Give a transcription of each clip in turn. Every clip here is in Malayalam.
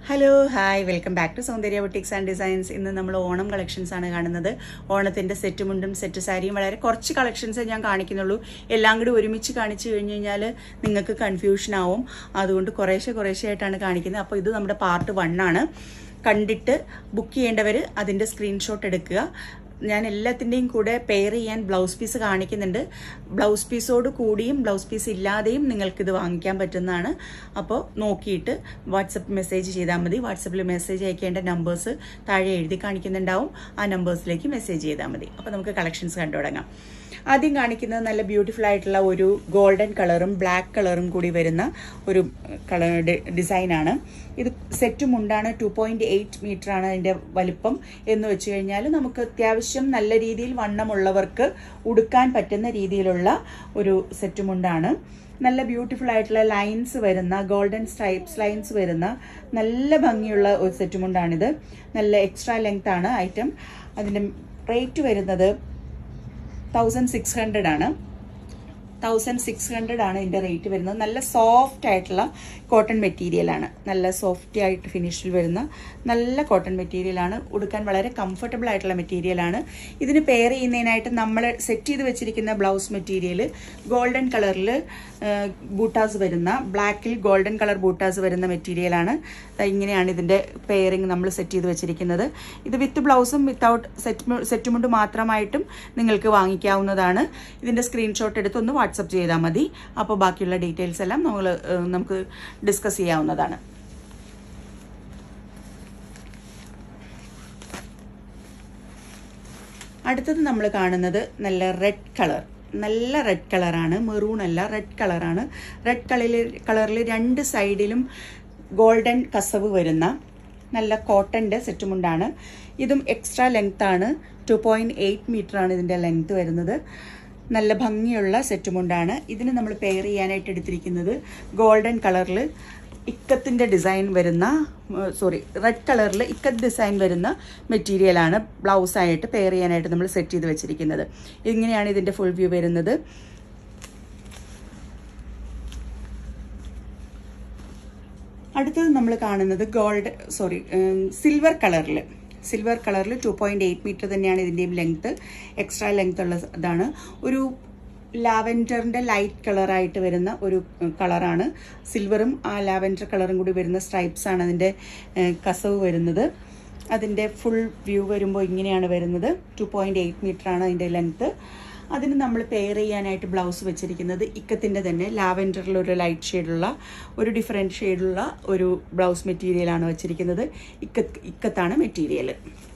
hello hi welcome back to Soundarya boutiques and designs ഇന്ന് നമ്മൾ ഓണം കളക്ഷൻസ് ആണ് കാണുന്നത് ഓണത്തിന്റെ സെറ്റ് മുണ്ടും സെറ്റ് സാരിയും വളരെ കുറച്ച് കളക്ഷൻസ് ഞാൻ കാണിക്കുന്നുള്ളൂ എല്ലാം കൂടി ഒരുമിച്ച് കാണിച്ചു കഴിഞ്ഞു കഴിഞ്ഞാൽ നിങ്ങൾക്ക് കൺഫ്യൂഷൻ ആവും അതുകൊണ്ട് കുറേശ്ശെ കുറേശ്ശെ ആയിട്ടാണ് കാണിക്കുന്നത് അപ്പോൾ ഇത് നമ്മുടെ പാർട്ട് വൺ ആണ് കണ്ടിട്ട് ബുക്ക് ചെയ്യേണ്ടവർ അതിന്റെ സ്ക്രീൻഷോട്ട് എടുക്കുക ഞാൻ എല്ലാത്തിൻ്റെയും കൂടെ പെയർ ചെയ്യാൻ ബ്ലൗസ് പീസ് കാണിക്കുന്നുണ്ട് ബ്ലൗസ് പീസോട് കൂടിയും ബ്ലൗസ് പീസ് ഇല്ലാതെയും നിങ്ങൾക്കിത് വാങ്ങിക്കാൻ പറ്റുന്നതാണ് അപ്പോൾ നോക്കിയിട്ട് വാട്സപ്പ് മെസ്സേജ് ചെയ്താൽ മതി വാട്സപ്പിൽ മെസ്സേജ് അയക്കേണ്ട നമ്പേഴ്സ് താഴെ എഴുതി കാണിക്കുന്നുണ്ടാവും ആ നമ്പേഴ്സിലേക്ക് മെസ്സേജ് ചെയ്താൽ മതി അപ്പോൾ നമുക്ക് കളക്ഷൻസ് കണ്ടു തുടങ്ങാം ആദ്യം കാണിക്കുന്നത് നല്ല ബ്യൂട്ടിഫുൾ ആയിട്ടുള്ള ഒരു ഗോൾഡൻ കളറും ബ്ലാക്ക് കളറും കൂടി വരുന്ന ഒരു കളർ ഡിസൈനാണ് ഇത് സെറ്റും ഉണ്ടാണ് ടു പോയിന്റ് എയ്റ്റ് മീറ്റർ ആണ് അതിന്റെ വലിപ്പം എന്ന് വെച്ച് കഴിഞ്ഞാൽ നമുക്ക് അത്യാവശ്യം നല്ല രീതിയിൽ വണ്ണമുള്ളവർക്ക് ഉടുക്കാൻ പറ്റുന്ന രീതിയിലുള്ള ഒരു സെറ്റും ഉണ്ടാണ് നല്ല ബ്യൂട്ടിഫുൾ ആയിട്ടുള്ള ലൈൻസ് വരുന്ന ഗോൾഡൻ സ്ട്രൈപ്സ് ലൈൻസ് വരുന്ന നല്ല ഭംഗിയുള്ള ഒരു സെറ്റുമുണ്ടാണിത് നല്ല എക്സ്ട്രാ ലെങ്ത് ആണ് ഐറ്റം അതിൻ്റെ റേറ്റ് വരുന്നത് തൗസൻഡ് സിക്സ് ഹൺഡ്രഡ് ആണ് തൗസൻഡ് സിക്സ് ഹൺഡ്രഡ് ആണ് ഇതിൻ്റെ റേറ്റ് വരുന്നത് നല്ല സോഫ്റ്റ് ആയിട്ടുള്ള കോട്ടൺ മെറ്റീരിയൽ ആണ് നല്ല സോഫ്റ്റ് ആയിട്ട് ഫിനിഷിൽ വരുന്ന നല്ല കോട്ടൺ മെറ്റീരിയൽ ആണ് ഉടുക്കാൻ വളരെ കംഫർട്ടബിൾ ആയിട്ടുള്ള മെറ്റീരിയൽ ആണ് ഇതിന് പെയർ ചെയ്യുന്നതിനായിട്ട് നമ്മൾ സെറ്റ് ചെയ്ത് വെച്ചിരിക്കുന്ന ബ്ലൗസ് മെറ്റീരിയൽ ഗോൾഡൻ കളറിൽ ബൂട്ടാസ് വരുന്ന ബ്ലാക്കിൽ ഗോൾഡൻ കളർ ബൂട്ടാസ് വരുന്ന മെറ്റീരിയൽ ആണ് ഇങ്ങനെയാണ് ഇതിൻ്റെ പെയറിങ് നമ്മൾ സെറ്റ് ചെയ്ത് വെച്ചിരിക്കുന്നത് ഇത് വിത്ത് ബ്ലൗസും വിത്തൗട്ട് സെറ്റ് സെറ്റുമുണ്ട് മാത്രമായിട്ടും നിങ്ങൾക്ക് വാങ്ങിക്കാവുന്നതാണ് ഇതിൻ്റെ സ്ക്രീൻഷോട്ട് എടുത്ത് ഒന്ന് വാട്സപ്പ് ചെയ്താൽ മതി അപ്പോൾ ബാക്കിയുള്ള ഡീറ്റെയിൽസ് എല്ലാം നമ്മൾ നമുക്ക് ഡിസ്കസ് ചെയ്യാവുന്നതാണ് അടുത്തത് നമ്മൾ കാണുന്നത് നല്ല റെഡ് കളർ നല്ല റെഡ് കളറാണ് മെറൂൺ അല്ല റെഡ് കളറാണ് റെഡ് കളറിൽ കളറിൽ രണ്ട് സൈഡിലും ഗോൾഡൻ കസവ് വരുന്ന നല്ല കോട്ടൻ്റെ സെറ്റുമുണ്ടാണ് ഇതും എക്സ്ട്രാ ലെങ്ത് ആണ് ടു പോയിന്റ് എയ്റ്റ് മീറ്റർ ആണ് ഇതിൻ്റെ ലെങ്ത് വരുന്നത് നല്ല ഭംഗിയുള്ള സെറ്റുമുണ്ടാണ് ഇതിന് നമ്മൾ പെയർ ചെയ്യാനായിട്ട് എടുത്തിരിക്കുന്നത് ഗോൾഡൻ കളറിൽ ഇക്കത്തിൻ്റെ ഡിസൈൻ വരുന്ന സോറി റെഡ് കളറിൽ ഇക്കത്ത് ഡിസൈൻ വരുന്ന മെറ്റീരിയലാണ് ബ്ലൗസായിട്ട് പെയർ ചെയ്യാനായിട്ട് നമ്മൾ സെറ്റ് ചെയ്ത് വെച്ചിരിക്കുന്നത് ഇങ്ങനെയാണ് ഇതിൻ്റെ ഫുൾ വ്യൂ വരുന്നത് അടുത്തത് നമ്മൾ കാണുന്നത് ഗോൾഡ് സോറി സിൽവർ കളറിൽ സിൽവർ കളറിൽ ടു പോയിന്റ് എയ്റ്റ് മീറ്റർ തന്നെയാണ് ഇതിൻ്റെയും ലെങ്ത് എക്സ്ട്രാ ലെങ്ത് ഉള്ള ഇതാണ് ഒരു ലാവൻഡറിൻ്റെ ലൈറ്റ് കളറായിട്ട് വരുന്ന ഒരു കളറാണ് സിൽവറും ആ ലാവൻഡർ കളറും കൂടി വരുന്ന സ്ട്രൈപ്സ് ആണ് അതിൻ്റെ കസവ് വരുന്നത് അതിൻ്റെ ഫുൾ വ്യൂ വരുമ്പോൾ ഇങ്ങനെയാണ് വരുന്നത് ടു പോയിന്റ് എയ്റ്റ് മീറ്റർ ആണ് അതിൻ്റെ ലെങ്ത് അതിന് നമ്മൾ പെയർ ചെയ്യാനായിട്ട് ബ്ലൗസ് വെച്ചിരിക്കുന്നത് ഇക്കത്തിൻ്റെ തന്നെ ലാവൻഡറിൽ ഒരു ലൈറ്റ് ഷെയ്ഡുള്ള ഒരു ഡിഫറെൻറ്റ് ഷെയ്ഡുള്ള ഒരു ബ്ലൗസ് മെറ്റീരിയലാണ് വെച്ചിരിക്കുന്നത് ഇക്കത്ത് ഇക്കത്താണ് മെറ്റീരിയൽ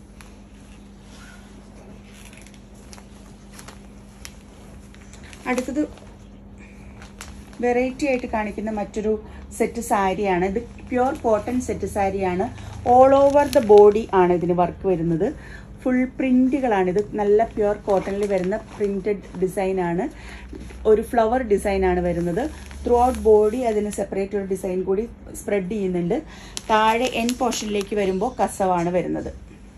അടുത്തത് വെറൈറ്റി ആയിട്ട് കാണിക്കുന്ന മറ്റൊരു സെറ്റ് സാരിയാണ് ഇത് പ്യുർ കോട്ടൺ സെറ്റ് സാരിയാണ് ഓൾ ഓവർ ദ ബോഡി ആണ് ഇതിന് വർക്ക് വരുന്നത് ഫുൾ പ്രിൻറ്റുകളാണ് ഇത് നല്ല പ്യുർ കോട്ടണിൽ വരുന്ന പ്രിൻറ്റഡ് ഡിസൈനാണ് ഒരു ഫ്ലവർ ഡിസൈനാണ് വരുന്നത് ത്രൂ ഔട്ട് ബോഡി അതിന് സെപ്പറേറ്റ് ഒരു ഡിസൈൻ കൂടി സ്പ്രെഡ് ചെയ്യുന്നുണ്ട് താഴെ എൻ പോർഷനിലേക്ക് വരുമ്പോൾ കസവാണ് വരുന്നത്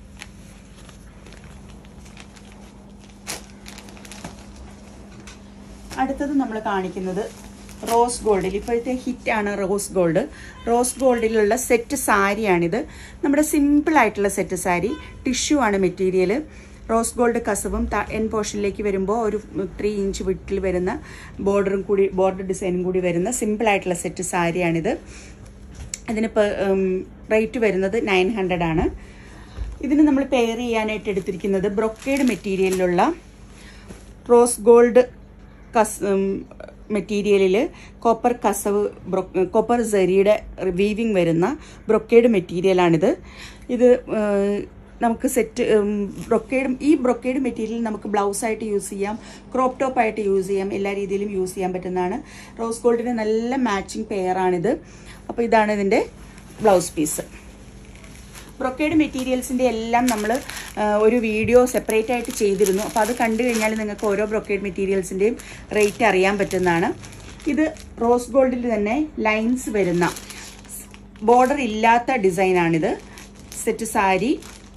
അടുത്തത് നമ്മൾ കാണിക്കുന്നത് റോസ് ഗോൾഡിൽ ഇപ്പോഴത്തെ ഹിറ്റാണ് റോസ് ഗോൾഡ് റോസ് ഗോൾഡിലുള്ള സെറ്റ് സാരിയാണിത് നമ്മുടെ സിമ്പിൾ ആയിട്ടുള്ള സെറ്റ് സാരി ടിഷ്യൂ ആണ് മെറ്റീരിയൽ റോസ് ഗോൾഡ് കസവും എൻ പോർഷനിലേക്ക് വരുമ്പോൾ ഒരു ത്രീ ഇഞ്ച് വിട്ടിൽ വരുന്ന ബോർഡറും കൂടി ബോർഡർ ഡിസൈനും കൂടി വരുന്ന സിമ്പിൾ ആയിട്ടുള്ള സെറ്റ് സാരിയാണിത് അതിനിപ്പോൾ റേറ്റ് വരുന്നത് നയൻ ഹൺഡ്രഡ് ആണ് ഇതിന് നമ്മൾ പെയർ ചെയ്യാനായിട്ട് എടുത്തിരിക്കുന്നത് ബ്രൊക്കേഡ് മെറ്റീരിയലിലുള്ള റോസ് ഗോൾഡ് കസ് മെറ്റീരിയലിൽ കോപ്പർ കസവ് കോപ്പർ സരിയുടെ വീവിങ് വരുന്ന ബ്രൊക്കേഡ് മെറ്റീരിയലാണിത് ഇത് നമുക്ക് സെറ്റ് ബ്രൊക്കേഡ് ഈ ബ്രൊക്കേഡ് മെറ്റീരിയൽ നമുക്ക് ബ്ലൗസായിട്ട് യൂസ് ചെയ്യാം ക്രോപ്പ് ടോപ്പ് ആയിട്ട് യൂസ് ചെയ്യാം എല്ലാ രീതിയിലും യൂസ് ചെയ്യാൻ പറ്റുന്നതാണ് റോസ് ഗോൾഡിന് നല്ല മാച്ചിങ് പെയറാണിത് അപ്പോൾ ഇതാണ് ഇതിൻ്റെ ബ്ലൗസ് പീസ് ബ്രൊക്കേഡ് മെറ്റീരിയൽസിൻ്റെ എല്ലാം നമ്മൾ ഒരു വീഡിയോ സെപ്പറേറ്റ് ആയിട്ട് ചെയ്തിരുന്നു അപ്പോൾ അത് കണ്ടു കഴിഞ്ഞാൽ നിങ്ങൾക്ക് ഓരോ ബ്രൊക്കേഡ് മെറ്റീരിയൽസിൻ്റെയും റേറ്റ് അറിയാൻ പറ്റുന്നതാണ് ഇത് റോസ് ഗോൾഡിൽ തന്നെ ലൈൻസ് വരുന്ന ബോർഡർ ഇല്ലാത്ത ഡിസൈനാണിത് സെറ്റ് സാരി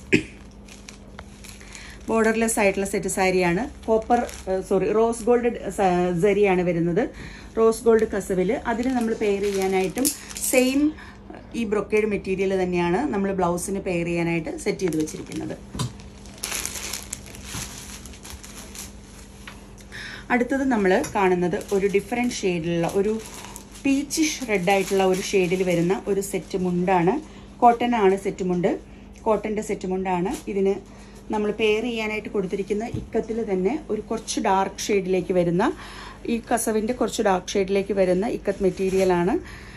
ബോർഡർലെസ് ആയിട്ടുള്ള സെറ്റ് സാരിയാണ് കോപ്പർ സോറി റോസ് ഗോൾഡ് സരിയാണ് വരുന്നത് റോസ് ഗോൾഡ് കസവിൽ അതിന് നമ്മൾ പെയർ ചെയ്യാനായിട്ടും സെയിം ഈ ബ്രൊക്കേഡ് മെറ്റീരിയൽ തന്നെയാണ് നമ്മൾ ബ്ലൗസിന് പെയർ ചെയ്യാനായിട്ട് സെറ്റ് ചെയ്ത് വെച്ചിരിക്കുന്നത് അടുത്തത് നമ്മൾ കാണുന്നത് ഒരു ഡിഫറെൻറ്റ് ഷെയ്ഡിലുള്ള ഒരു പീച്ചിഷ് റെഡ് ആയിട്ടുള്ള ഒരു ഷെയ്ഡിൽ വരുന്ന ഒരു സെറ്റ് മുണ്ടാണ് കോട്ടൺ ആണ് സെറ്റ് മുണ്ട് കോട്ടൻ്റെ സെറ്റ് മുണ്ടാണ് ഇതിന് നമ്മൾ പെയർ ചെയ്യാനായിട്ട് കൊടുത്തിരിക്കുന്ന ഇക്കത്തിൽ തന്നെ ഒരു കുറച്ച് ഡാർക്ക് ഷെയ്ഡിലേക്ക് വരുന്ന ഈ കസവിൻ്റെ കുറച്ച് ഡാർക്ക് ഷെയ്ഡിലേക്ക് വരുന്ന ഇക്കത്ത് മെറ്റീരിയലാണ്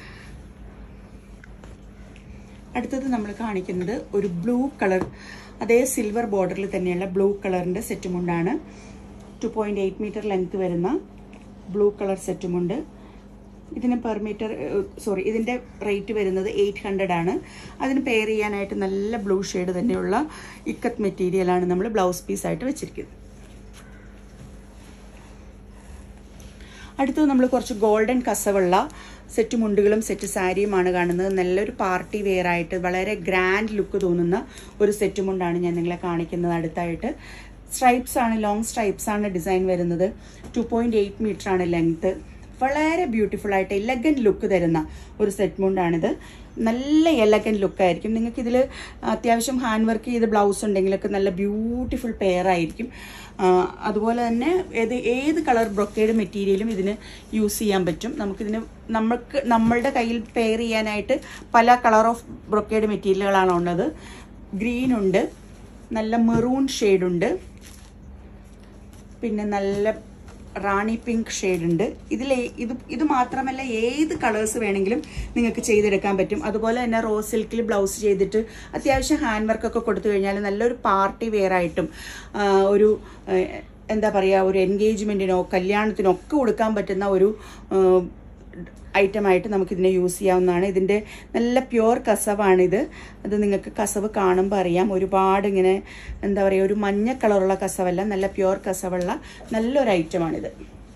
അടുത്തത് നമ്മൾ കാണിക്കുന്നത് ഒരു ബ്ലൂ കളർ അതേ സിൽവർ ബോർഡറിൽ തന്നെയുള്ള ബ്ലൂ കളറിൻ്റെ സെറ്റുമുണ്ടാണ് two point eight metre length വരുന്ന ബ്ലൂ കളർ സെറ്റുമുണ്ട് ഇതിന് പെർ മീറ്റർ സോറി ഇതിൻ്റെ റേറ്റ് വരുന്നത് എയ്റ്റ് ഹൺഡ്രഡ് ആണ് അതിന് പെയർ ചെയ്യാനായിട്ട് നല്ല ബ്ലൂ ഷെയ്ഡ് തന്നെയുള്ള ഇക്കത്ത് മെറ്റീരിയലാണ് നമ്മൾ ബ്ലൗസ് പീസായിട്ട് വെച്ചിരിക്കുന്നത് അടുത്തത് നമ്മൾ കുറച്ച് ഗോൾഡൻ കസവുള്ള സെറ്റ് മുണ്ടുകളും സെറ്റ് സാരിയുമാണ് കാണുന്നത് നല്ലൊരു പാർട്ടി വെയർ ആയിട്ട് വളരെ ഗ്രാൻഡ് ലുക്ക് തോന്നുന്ന ഒരു സെറ്റ് മുണ്ടാണ് ഞാൻ നിങ്ങളെ കാണിക്കുന്നത് അടുത്തായിട്ട് സ്ട്രൈപ്സ് ആണ് ലോങ് സ്ട്രൈപ്സ് ആണ് ഡിസൈൻ വരുന്നത് ടു പോയിൻറ്റ് എയ്റ്റ് മീറ്റർ ആണ് ലെങ്ത് വളരെ ബ്യൂട്ടിഫുൾ ആയിട്ട് എലഗൻ ലുക്ക് തരുന്ന ഒരു സെറ്റ് മുണ്ടാണിത് നല്ല എലഗൻ ലുക്കായിരിക്കും നിങ്ങൾക്ക് ഇതിൽ അത്യാവശ്യം ഹാൻഡ് വർക്ക് ചെയ്ത് ബ്ലൗസ് ഉണ്ടെങ്കിലൊക്കെ നല്ല ബ്യൂട്ടിഫുൾ പെയർ ആയിരിക്കും ആ, അതുപോലെ തന്നെ ഏത് ഏത് കളർ ബ്രൊക്കേഡ് മെറ്റീരിയലും ഇതിന് യൂസ് ചെയ്യാൻ പറ്റും നമുക്കിതിന് നമുക്ക് നമ്മളുടെ കയ്യിൽ പെയർ ചെയ്യാനായിട്ട് പല കളർ ഓഫ് ബ്രൊക്കേഡ് മെറ്റീരിയലുകളാണ് ഉള്ളത് ഗ്രീൻ ഉണ്ട് നല്ല മെറൂൺ ഷെയ്ഡുണ്ട് പിന്നെ നല്ല റാണി പിങ്ക് ഷെയ്ഡ് ഉണ്ട് ഇതിൽ ഇത് ഇത് മാത്രമല്ല ഏത് കളേഴ്സ് വേണമെങ്കിലും നിങ്ങൾക്ക് ചെയ്തെടുക്കാൻ പറ്റും അതുപോലെ തന്നെ റോസ് സിൽക്കിൽ ബ്ലൗസ് ചെയ്തിട്ട് അത്യാവശ്യം ഹാൻഡ് വർക്കൊക്കെ കൊടുത്തു കഴിഞ്ഞാൽ നല്ലൊരു പാർട്ടി വെയർ ആയിട്ടും ആ, ഒരു ആ, എന്താ പറയുക ഒരു എൻഗേജ്മെൻറ്റിനോ കല്യാണത്തിനോ ഒക്കെ കൊടുക്കാൻ പറ്റുന്ന ഒരു ഐറ്റമായിട്ട് നമുക്കിതിനെ യൂസ് ചെയ്യാവുന്നതാണ് ഇതിൻ്റെ നല്ല പ്യുവർ കസവാണിത് അത് നിങ്ങൾക്ക് കസവ് കാണുമ്പോൾ അറിയാം ഒരുപാട് ഇങ്ങനെ എന്താ പറയുക ഒരു മഞ്ഞ കളറുള്ള കസവല്ല നല്ല പ്യുവർ കസവുള്ള നല്ലൊരു ഐറ്റമാണിത്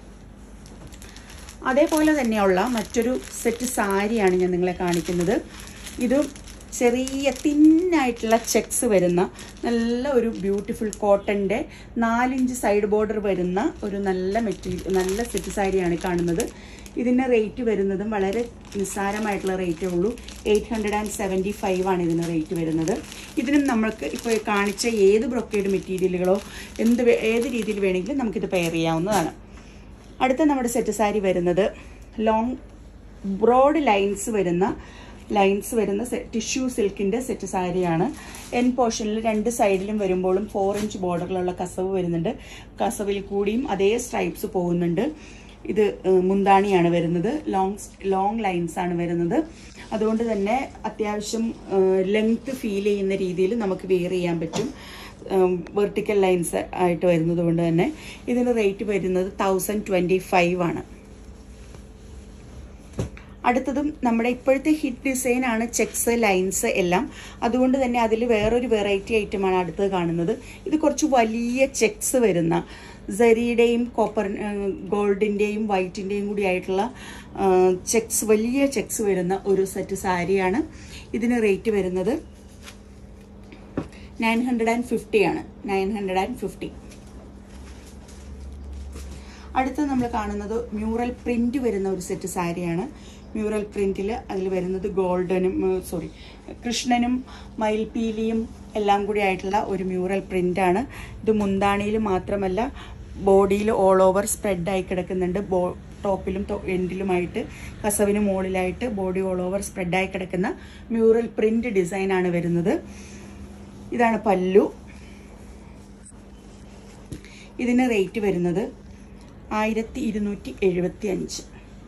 അതേപോലെ തന്നെയുള്ള മറ്റൊരു സെറ്റ് സാരിയാണ് ഞാൻ നിങ്ങളെ കാണിക്കുന്നത് ഇത് ചെറിയ തിന്നായിട്ടുള്ള ചെക്സ് വരുന്ന നല്ല ഒരു ബ്യൂട്ടിഫുൾ കോട്ടൻ്റെ നാലിഞ്ച് സൈഡ് ബോർഡർ വരുന്ന ഒരു നല്ല മെറ്റീരിയൽ നല്ല സെറ്റ് സാരിയാണ് കാണുന്നത് ഇതിൻ്റെ റേറ്റ് വരുന്നതും വളരെ നിസ്സാരമായിട്ടുള്ള റേറ്റേ ഉള്ളൂ eight hundred and seventy five ആണ് ഇതിന് റേറ്റ് വരുന്നത് ഇതിനും നമ്മൾക്ക് ഇപ്പോൾ കാണിച്ച ഏത് ബ്രൊക്കേഡ് മെറ്റീരിയലുകളോ എന്ത് വേ- ഏത് രീതിയിൽ വേണമെങ്കിലും നമുക്കിത് പെയർ ചെയ്യാവുന്നതാണ് അടുത്ത നമ്മുടെ സെറ്റ് സാരി വരുന്നത് ലോങ് ബ്രോഡ് ലൈൻസ് വരുന്ന ലൈൻസ് വരുന്ന ടിഷ്യൂ സിൽക്കിൻ്റെ സെറ്റ് സാരിയാണ് എൻ പോർഷനിൽ രണ്ട് സൈഡിലും വരുമ്പോഴും ഫോർ ഇഞ്ച് ബോർഡറിലുള്ള കസവ് വരുന്നുണ്ട് കസവിൽ കൂടിയും അതേ സ്ട്രൈപ്സ് പോകുന്നുണ്ട് ഇത് ഏഹ്, മുന്താണിയാണ് വരുന്നത് ലോങ് ലോങ് ലൈൻസ് ആണ് വരുന്നത് അതുകൊണ്ട് തന്നെ അത്യാവശ്യം ലെങ്ത് ഫീൽ ചെയ്യുന്ന രീതിയിൽ നമുക്ക് വെയർ ചെയ്യാൻ പറ്റും വെർട്ടിക്കൽ ലൈൻസ് ആയിട്ട് വരുന്നത് കൊണ്ട് തന്നെ ഇതിന് റേറ്റ് വരുന്നത് തൗസൻഡ് ട്വൻറ്റി ഫൈവ് ആണ് അടുത്തതും നമ്മുടെ ഇപ്പോഴത്തെ ഹിറ്റ് ഡിസൈൻ ആണ് ചെക്സ് ലൈൻസ് എല്ലാം അതുകൊണ്ട് തന്നെ അതിൽ വേറൊരു വെറൈറ്റി ഐറ്റമാണ് അടുത്തത് കാണുന്നത് ഇത് കുറച്ച് വലിയ ചെക്സ് വരുന്ന സരിയുടെയും കോപ്പർ ഗോൾഡിൻ്റെയും വൈറ്റിൻ്റെയും കൂടി ആയിട്ടുള്ള ചെക്സ് വലിയ ചെക്സ് വരുന്ന ഒരു സെറ്റ് സാരിയാണ് ഇതിന് റേറ്റ് വരുന്നത് നയൻ ഹൺഡ്രഡ് ആൻഡ് ഫിഫ്റ്റി ആണ് നയൻ ഹൺഡ്രഡ് ആൻഡ് ഫിഫ്റ്റി അടുത്ത നമ്മൾ കാണുന്നത് മ്യൂറൽ പ്രിന്റ് വരുന്ന ഒരു സെറ്റ് സാരിയാണ് മ്യൂറൽ പ്രിന്റിൽ അതിൽ വരുന്നത് ഗോൾഡനും സോറി കൃഷ്ണനും മയിൽപീലിയും എല്ലാം കൂടി ആയിട്ടുള്ള ഒരു മ്യൂറൽ പ്രിന്റാണ് ഇത് മുന്താണിയിൽ മാത്രമല്ല ബോഡിയിൽ ഓൾ ഓവർ സ്പ്രെഡായി കിടക്കുന്നുണ്ട് ബോ ടോപ്പിലും എൻഡിലുമായിട്ട് കസവിന് മുകളിലായിട്ട് ബോഡി ഓൾ ഓവർ സ്പ്രെഡായി കിടക്കുന്ന മ്യൂറൽ പ്രിന്റ് ഡിസൈനാണ് വരുന്നത് ഇതാണ് പല്ലു ഇതിന് റേറ്റ് വരുന്നത് ആയിരത്തി ഇരുന്നൂറ്റി എഴുപത്തി അഞ്ച്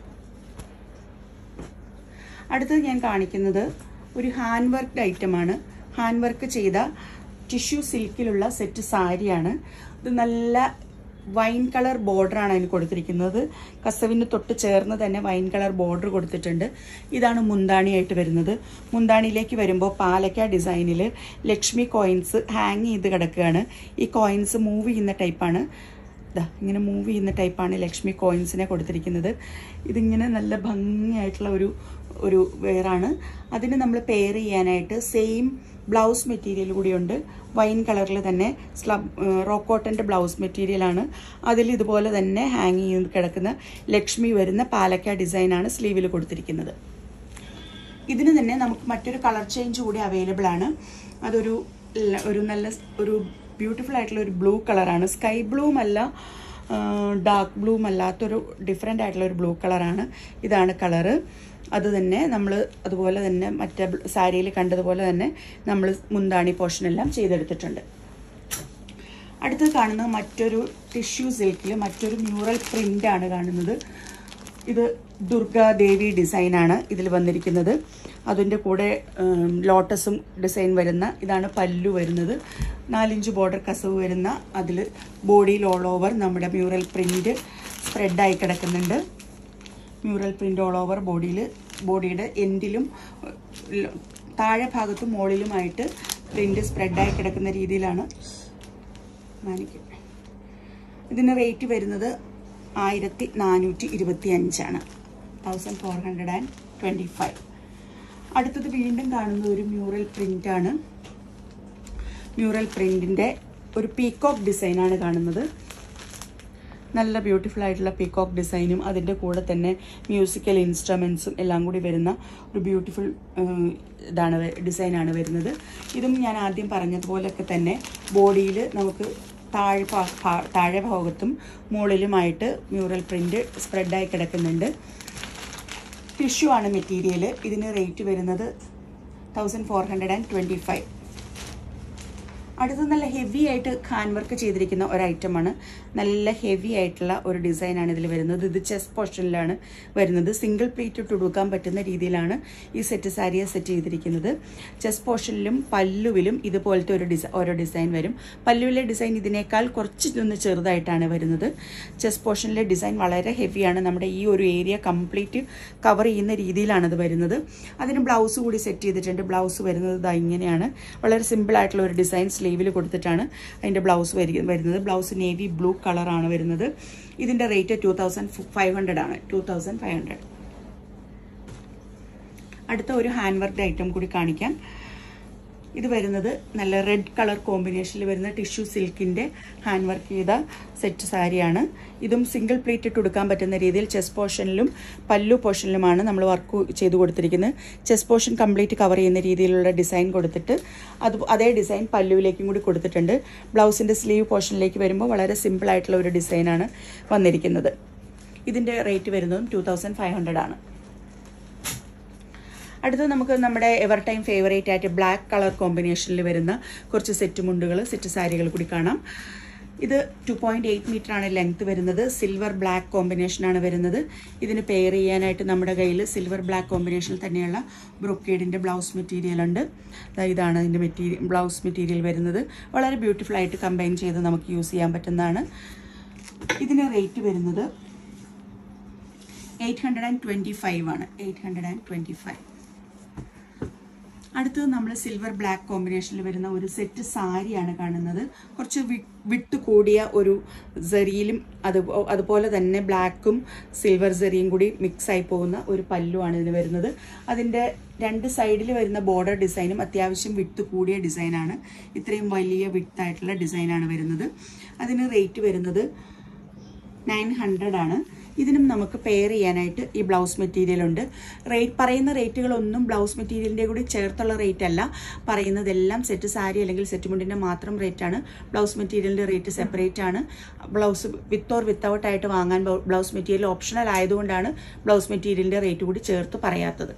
അടുത്തത് ഞാൻ കാണിക്കുന്നത് ഒരു ഹാൻഡ് വർക്ക്ഡ് ഐറ്റമാണ് ഹാൻഡ് വർക്ക് ചെയ്ത ടിഷ്യൂ സിൽക്കിലുള്ള സെറ്റ് സാരിയാണ് ഇത് നല്ല വൈൻ കളർ ബോർഡറാണ് അതിന് കൊടുത്തിരിക്കുന്നത് കസവിന് തൊട്ട് ചേർന്ന് തന്നെ വൈൻ കളർ ബോർഡർ കൊടുത്തിട്ടുണ്ട് ഇതാണ് മുന്താണിയായിട്ട് വരുന്നത് മുന്താണിയിലേക്ക് വരുമ്പോൾ പാലക്ക ഡിസൈനിൽ ലക്ഷ്മി കോയിൻസ് ഹാങ് ചെയ്ത് കിടക്കുകയാണ് ഈ കോയിൻസ് മൂവ് ചെയ്യുന്ന ടൈപ്പാണ് ഇതാ ഇങ്ങനെ മൂവ് ചെയ്യുന്ന ടൈപ്പാണ് ലക്ഷ്മി കോയിൻസിനെ കൊടുത്തിരിക്കുന്നത് ഇതിങ്ങനെ നല്ല ഭംഗിയായിട്ടുള്ള ഒരു ഒരു വെയറാണ് അതിന് നമ്മൾ പെയർ ചെയ്യാനായിട്ട് സെയിം ബ്ലൗസ് മെറ്റീരിയൽ കൂടിയുണ്ട് വൈൻ കളറിൽ തന്നെ സ്ലബ് റോക്ക് കോട്ടൻ്റെ ബ്ലൗസ് മെറ്റീരിയലാണ് അതിൽ ഇതുപോലെ തന്നെ ഹാങ് ചെയ്ത് കിടക്കുന്ന ലക്ഷ്മി വരുന്ന പാലക്ക ഡിസൈനാണ് സ്ലീവിൽ കൊടുത്തിരിക്കുന്നത് ഇതിന് തന്നെ നമുക്ക് മറ്റൊരു കളർ ചേഞ്ച് കൂടി അവൈലബിൾ ആണ് അതൊരു ല- ഒരു നല്ല സ്- ഒരു ബ്യൂട്ടിഫുൾ ആയിട്ടുള്ള ഒരു ബ്ലൂ കളറാണ് സ്കൈ ബ്ലൂവും അല്ല ഡാർക്ക് ബ്ലൂവും അല്ലാത്തൊരു ഡിഫറെൻ്റ് ആയിട്ടുള്ള ഒരു ബ്ലൂ കളറാണ് ഇതാണ് കളറ് അത് തന്നെ നമ്മൾ അതുപോലെ തന്നെ മറ്റേ സാരിയിൽ കണ്ടതുപോലെ തന്നെ നമ്മൾ മുന്താണി പോർഷൻ എല്ലാം ചെയ്തെടുത്തിട്ടുണ്ട് അടുത്തത് കാണുന്നത് മറ്റൊരു ടിഷ്യൂ സിൽക്കിൽ മറ്റൊരു മ്യൂറൽ പ്രിന്റ് ആണ് കാണുന്നത് ഇത് ദുർഗാദേവി ഡിസൈനാണ് ഇതിൽ വന്നിരിക്കുന്നത് അതിൻ്റെ കൂടെ ഉം, ലോട്ടസും ഡിസൈൻ വരുന്ന ഇതാണ് പല്ലു വരുന്നത് നാലിഞ്ച് ബോർഡർ കസവ് വരുന്ന അതിൽ ബോഡിയിൽ ഓൾ ഓവർ നമ്മുടെ മ്യൂറൽ പ്രിന്റ് സ്പ്രെഡായി കിടക്കുന്നുണ്ട് മ്യൂറൽ പ്രിന്റ് ഓൾ ഓവർ ബോഡിയിൽ ബോഡിയുടെ എൻഡിലും ഉം, താഴെ ഭാഗത്തും മുകളിലുമായിട്ട് പ്രിന്റ് സ്പ്രെഡായി കിടക്കുന്ന രീതിയിലാണ് മാനിക്കും ഇതിന് റേറ്റ് വരുന്നത് ആയിരത്തി നാനൂറ്റി ഇരുപത്തി അഞ്ചാണ് thousand four hundred and twenty five അടുത്തത് വീണ്ടും കാണുന്ന ഒരു മ്യൂറൽ പ്രിൻ്റാണ് മ്യൂറൽ പ്രിൻറ്റിൻ്റെ ഒരു പീക്കോക്ക് ഡിസൈനാണ് കാണുന്നത് നല്ല ബ്യൂട്ടിഫുൾ ആയിട്ടുള്ള പീക്കോക്ക് ഡിസൈനും അതിൻ്റെ കൂടെ തന്നെ മ്യൂസിക്കൽ ഇൻസ്ട്രുമെൻസും എല്ലാം കൂടി വരുന്ന ഒരു ബ്യൂട്ടിഫുൾ ഇതാണ് വ- ഡിസൈനാണ് വരുന്നത് ഇതും ഞാൻ ആദ്യം പറഞ്ഞതുപോലൊക്കെ തന്നെ ബോഡിയിൽ നമുക്ക് താഴെ ഭാ- ഭാ- താഴെ ഭാഗത്തും മുകളിലുമായിട്ട് മ്യൂറൽ പ്രിൻ്റ് സ്പ്രെഡായി കിടക്കുന്നുണ്ട് ടിഷ്യൂ ആണ് മെറ്റീരിയൽ ഇതിന് റേറ്റ് വരുന്നത് thousand four hundred and twenty five അടുത്തത് നല്ല ഹെവി ആയിട്ട് ഖാൻ വർക്ക് ചെയ്തിരിക്കുന്ന ഒരു ഐറ്റമാണ് നല്ല ഹെവി ആയിട്ടുള്ള ഒരു ഡിസൈനാണ് ഇതിൽ വരുന്നത് ഇത് ചെസ് പോർഷനിലാണ് വരുന്നത് സിംഗിൾ പ്ലേറ്റ് ഇട്ട് കൊടുക്കാൻ പറ്റുന്ന രീതിയിലാണ് ഈ സെറ്റ് സാരിയെ സെറ്റ് ചെയ്തിരിക്കുന്നത് ചെസ് പോർഷനിലും പല്ലുവിലും ഇതുപോലത്തെ ഒരു ഡിസൈൻ ഓരോ ഡിസൈൻ വരും പല്ലുവിലെ ഡിസൈൻ ഇതിനേക്കാൾ കുറച്ച് ഒന്ന് ചെറുതായിട്ടാണ് വരുന്നത് ചെസ് പോർഷനിലെ ഡിസൈൻ വളരെ ഹെവിയാണ് നമ്മുടെ ഈ ഒരു ഏരിയ കംപ്ലീറ്റ് കവർ ചെയ്യുന്ന രീതിയിലാണ് ഇത് വരുന്നത് അതിന് ബ്ലൗസ് കൂടി സെറ്റ് ചെയ്തിട്ടുണ്ട് ബ്ലൗസ് വരുന്നത് ഇതാ ഇങ്ങനെയാണ് വളരെ സിമ്പിൾ ആയിട്ടുള്ള ഒരു ഡിസൈൻ സ്ലീവിൽ കൊടുത്തിട്ടാണ് അതിൻ്റെ ബ്ലൗസ് വരുന്നത് ബ്ലൗസ് നേവി ബ്ലൂ കളറാണ് വരുന്നത് ഇതിൻ്റെ rate two thousand five hundred ആണ് ടു തൗസൻഡ് ഫൈവ് ഹൺഡ്രഡ് അടുത്ത ഒരു ഹാൻഡ് വർക്ക് ഐറ്റം കൂടി കാണിക്കാം ഇത് വരുന്നത് നല്ല റെഡ് കളർ കോമ്പിനേഷനിൽ വരുന്ന ടിഷ്യൂ സിൽക്കിൻ്റെ ഹാൻഡ് വർക്ക് ചെയ്ത സെറ്റ് സാരിയാണ് ഇതും സിംഗിൾ പ്ലേറ്റ് ഇട്ട് കൊടുക്കാൻ പറ്റുന്ന രീതിയിൽ ചെസ് പോർഷനിലും പല്ലു പോർഷനിലുമാണ് നമ്മൾ വർക്ക് ചെയ്ത് കൊടുത്തിരിക്കുന്നത് ചെസ് പോർഷൻ കംപ്ലീറ്റ് കവർ ചെയ്യുന്ന രീതിയിലുള്ള ഡിസൈൻ കൊടുത്തിട്ട് അത് അതേ ഡിസൈൻ പല്ലുവിലേക്കും കൂടി കൊടുത്തിട്ടുണ്ട് ബ്ലൗസിൻ്റെ സ്ലീവ് പോർഷനിലേക്ക് വരുമ്പോൾ വളരെ സിമ്പിൾ ആയിട്ടുള്ള ഒരു ഡിസൈനാണ് വന്നിരിക്കുന്നത് ഇതിൻ്റെ റേറ്റ് വരുന്നതും ടു തൗസൻഡ് ഫൈവ് ഹൺഡ്രഡ് ആണ് അടുത്തത് നമുക്ക് നമ്മുടെ എവർ ടൈം ഫേവറേറ്റ് ആയിട്ട് ബ്ലാക്ക് കളർ കോമ്പിനേഷനിൽ വരുന്ന കുറച്ച് സെറ്റ് മുണ്ടുകൾ സെറ്റ് സാരികൾ കൂടി കാണാം ഇത് ടു പോയിൻറ്റ് എയ്റ്റ് മീറ്റർ ആണ് ലെങ്ത് വരുന്നത് സിൽവർ ബ്ലാക്ക് കോമ്പിനേഷനാണ് വരുന്നത് ഇതിന് പെയർ ചെയ്യാനായിട്ട് നമ്മുടെ കയ്യിൽ സിൽവർ ബ്ലാക്ക് കോമ്പിനേഷനിൽ തന്നെയുള്ള ബ്രൊക്കേഡിൻ്റെ ബ്ലൗസ് മെറ്റീരിയൽ ഉണ്ട് ദാ ഇതാണ് ഇതിൻ്റെ മെറ്റീരിയൽ ബ്ലൗസ് മെറ്റീരിയൽ വരുന്നത് വളരെ ബ്യൂട്ടിഫുൾ ആയിട്ട് കമ്പൈൻ ചെയ്ത് നമുക്ക് യൂസ് ചെയ്യാൻ പറ്റുന്നതാണ് ഇതിന് റേറ്റ് വരുന്നത് eight hundred and twenty five ആണ് eight hundred and twenty five അടുത്തത് നമ്മൾ സിൽവർ ബ്ലാക്ക് കോമ്പിനേഷനിൽ വരുന്ന ഒരു സെറ്റ് സാരിയാണ് കാണുന്നത് കുറച്ച് വി- വിട്ട് കൂടിയ ഒരു സെറിയിലും അത് അതുപോലെ തന്നെ ബ്ലാക്കും സിൽവർ സെറിയും കൂടി മിക്സ് ആയി പോകുന്ന ഒരു പല്ലുവാണ് ഇതിന് വരുന്നത് അതിൻ്റെ രണ്ട് സൈഡിൽ വരുന്ന ബോർഡർ ഡിസൈനും അത്യാവശ്യം വിട്ട് കൂടിയ ഡിസൈനാണ് ഇത്രയും വലിയ വിട്ടായിട്ടുള്ള ഡിസൈനാണ് വരുന്നത് അതിന് റേറ്റ് വരുന്നത് നയൻ ഹൺഡ്രഡ് ആണ് ഇതിനും നമുക്ക് പെയർ ചെയ്യാനായിട്ട് ഈ ബ്ലൗസ് മെറ്റീരിയൽ ഉണ്ട് റേറ്റ് പറയുന്ന റേറ്റുകളൊന്നും ബ്ലൗസ് മെറ്റീരിയലിൻ്റെ കൂടി ചേർത്തുള്ള റേറ്റ് അല്ല പറയുന്നതെല്ലാം സെറ്റ് സാരി അല്ലെങ്കിൽ സെറ്റ് മുണ്ടിൻ്റെ മാത്രം റേറ്റാണ് ബ്ലൗസ് മെറ്റീരിയലിൻ്റെ റേറ്റ് സെപ്പറേറ്റ് ആണ് ബ്ലൗസ് വിത്ത് ഓർ വിത്തൗട്ട് ആയിട്ട് വാങ്ങാൻ ബ്ലൗസ് മെറ്റീരിയൽ ഓപ്ഷണൽ ആയതുകൊണ്ടാണ് ബ്ലൗസ് മെറ്റീരിയലിൻ്റെ റേറ്റ് കൂടി ചേർത്ത് പറയാത്തത്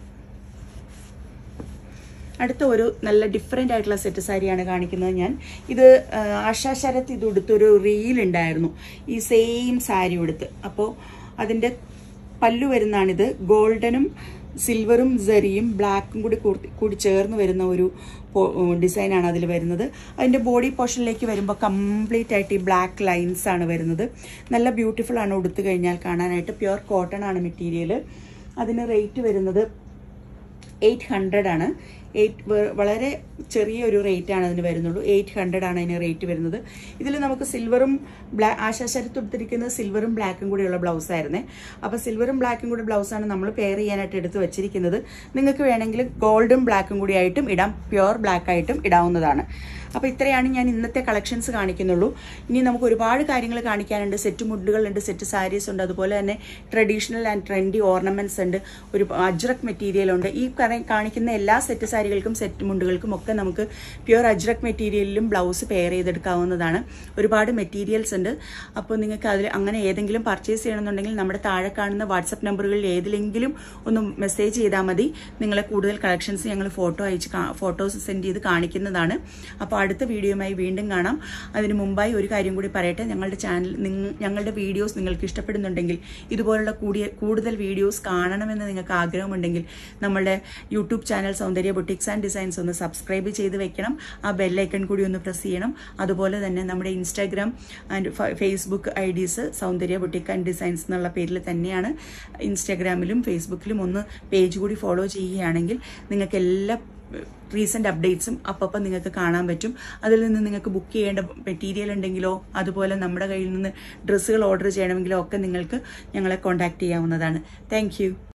അടുത്ത ഒരു നല്ല ഡിഫറെൻ്റ് ആയിട്ടുള്ള സെറ്റ് സാരിയാണ് കാണിക്കുന്നത് ഞാൻ ഇത് ആ, ആശാ ശരത്ത് ഇത് ഉടുത്തൊരു റീൽ ഉണ്ടായിരുന്നു ഈ സെയിം സാരി ഉടുത്ത് അപ്പോൾ അതിൻ്റെ പല്ലു വരുന്നതാണിത് ഗോൾഡനും സിൽവറും സെറിയും ബ്ലാക്കും കൂടി കൂടി- കൂടി ചേർന്ന് വരുന്ന ഒരു ഡിസൈനാണ് അതിൽ വരുന്നത് അതിൻ്റെ ബോഡി പോർഷനിലേക്ക് വരുമ്പോൾ കംപ്ലീറ്റ് ആയിട്ട് ഈ ബ്ലാക്ക് ലൈൻസ് ആണ് വരുന്നത് നല്ല ബ്യൂട്ടിഫുൾ ആണ് ഉടുത്തു കഴിഞ്ഞാൽ കാണാനായിട്ട് പ്യുർ കോട്ടൺ ആണ് മെറ്റീരിയൽ അതിന് റേറ്റ് വരുന്നത് എയ്റ്റ് ഹൺഡ്രഡ് ആണ് എയ്റ്റ് വളരെ ചെറിയ ഒരു റേറ്റ് ആണ് അതിന് വരുന്നുള്ളൂ എയ്റ്റ് ഹൺഡ്രഡ് ആണ് അതിന് റേറ്റ് വരുന്നത് ഇതിൽ നമുക്ക് സിൽവറും ബ്ലാ ആശാശരത്ത് എടുത്തിരിക്കുന്നത് സിൽവറും ബ്ലാക്കും കൂടിയുള്ള ബ്ലൗസ് ആയിരുന്നേ അപ്പോൾ സിൽവറും ബ്ലാക്കും കൂടി ബ്ലൗസാണ് നമ്മൾ പെയർ ചെയ്യാനായിട്ട് എടുത്ത് വെച്ചിരിക്കുന്നത് നിങ്ങൾക്ക് വേണമെങ്കിൽ ഗോൾഡും ബ്ലാക്കും കൂടി ആയിട്ടും ഇടാം പ്യുർ ബ്ലാക്ക് ആയിട്ടും ഇടാവുന്നതാണ് അപ്പോൾ ഇത്രയാണ് ഞാൻ ഇന്നത്തെ കളക്ഷൻസ് കാണിക്കുന്നുള്ളൂ ഇനി നമുക്ക് ഒരുപാട് കാര്യങ്ങൾ കാണിക്കാനുണ്ട് സെറ്റ് മുണ്ടുകളുണ്ട് സെറ്റ് സാരീസ് ഉണ്ട് അതുപോലെ തന്നെ ട്രഡീഷണൽ ആൻഡ് ട്രെൻഡി ഓർണമെന്റ്സ് ഉണ്ട് ഒരു അജ്രക് മെറ്റീരിയൽ ഉണ്ട് ഈ കറ- കാണിക്കുന്ന എല്ലാ സെറ്റ് സാരികൾക്കും സെറ്റ് മുണ്ടുകൾക്കും ഒക്കെ നമുക്ക് പ്യുവർ അജ്രക് മെറ്റീരിയലിലും ബ്ലൗസ് പെയർ ചെയ്തെടുക്കാവുന്നതാണ് ഒരുപാട് മെറ്റീരിയൽസ് ഉണ്ട് അപ്പോൾ നിങ്ങൾക്ക് അതിൽ അങ്ങനെ ഏതെങ്കിലും പർച്ചേസ് ചെയ്യണമെന്നുണ്ടെങ്കിൽ നമ്മുടെ താഴെ കാണുന്ന വാട്സപ്പ് നമ്പറുകളിൽ ഏതിലെങ്കിലും ഒന്ന് മെസ്സേജ് ചെയ്താൽ മതി നിങ്ങളെ കൂടുതൽ കളക്ഷൻസ് ഞങ്ങൾ ഫോട്ടോ അയച്ച് ഫോട്ടോസ് സെൻഡ് ചെയ്ത് കാണിക്കുന്നതാണ് അപ്പോൾ അടുത്ത വീഡിയോയുമായി വീണ്ടും കാണാം അതിന് മുമ്പായി ഒരു കാര്യം കൂടി പറയട്ടെ ഞങ്ങളുടെ ചാനൽ ഞങ്ങളുടെ വീഡിയോസ് നിങ്ങൾക്ക് ഇഷ്ടപ്പെടുന്നുണ്ടെങ്കിൽ ഇതുപോലുള്ള കൂടിയ കൂടുതൽ വീഡിയോസ് കാണണമെന്ന് നിങ്ങൾക്ക് ആഗ്രഹമുണ്ടെങ്കിൽ നമ്മളുടെ YouTube channel Soundarya boutiques and designs ഒന്ന് സബ്സ്ക്രൈബ് ചെയ്ത് വെക്കണം ആ ബെല്ലൈക്കൺ കൂടി ഒന്ന് പ്രസ് ചെയ്യണം അതുപോലെ തന്നെ നമ്മുടെ Instagram and Facebook IDs Soundarya boutique and designs എന്നുള്ള പേരിൽ തന്നെയാണ് ഇൻസ്റ്റാഗ്രാമിലും ഫേസ്ബുക്കിലും ഒന്ന് പേജ് കൂടി ഫോളോ ചെയ്യുകയാണെങ്കിൽ നിങ്ങൾക്ക് എല്ലാ റീസെന്റ് അപ്ഡേറ്റ്സും അപ്പം നിങ്ങൾക്ക് കാണാൻ പറ്റും അതിൽ നിന്ന് നിങ്ങൾക്ക് ബുക്ക് ചെയ്യേണ്ട മെറ്റീരിയൽ ഉണ്ടെങ്കിലോ അതുപോലെ നമ്മുടെ കയ്യിൽ നിന്ന് ഡ്രസ്സുകൾ ഓർഡർ ചെയ്യണമെങ്കിലോ ഒക്കെ നിങ്ങൾക്ക് ഞങ്ങളെ കോൺടാക്ട് ചെയ്യാവുന്നതാണ് താങ്ക്